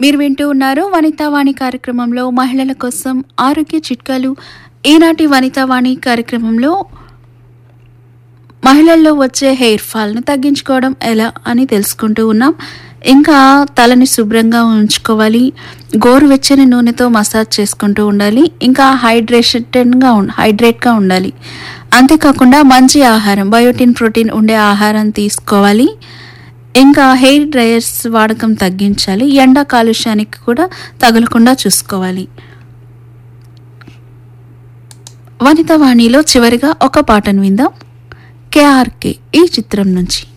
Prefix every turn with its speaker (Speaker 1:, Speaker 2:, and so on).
Speaker 1: మీరు వింటూ ఉన్నారు వనితావాణి కార్యక్రమంలో మహిళల కోసం ఆరోగ్య చిట్కాలు ఈనాటి వనితావాణి కార్యక్రమంలో మహిళల్లో వచ్చే హెయిర్ ఫాల్ను తగ్గించుకోవడం ఎలా అని తెలుసుకుంటూ ఉన్నాం ఇంకా తలని శుభ్రంగా ఉంచుకోవాలి గోరువెచ్చని నూనెతో మసాజ్ చేసుకుంటూ ఉండాలి ఇంకా హైడ్రేషన్గా ఉం హైడ్రేట్గా ఉండాలి అంతేకాకుండా మంచి ఆహారం బయోటిన్ ప్రోటీన్ ఉండే ఆహారం తీసుకోవాలి ఇంకా హెయిర్ డ్రయర్స్ వాడకం తగ్గించాలి ఎండ కాలుష్యానికి కూడా తగలకుండా చూసుకోవాలి వనిత వాణిలో చివరిగా ఒక పాటను విందాం కేఆర్కే ఈ చిత్రం నుంచి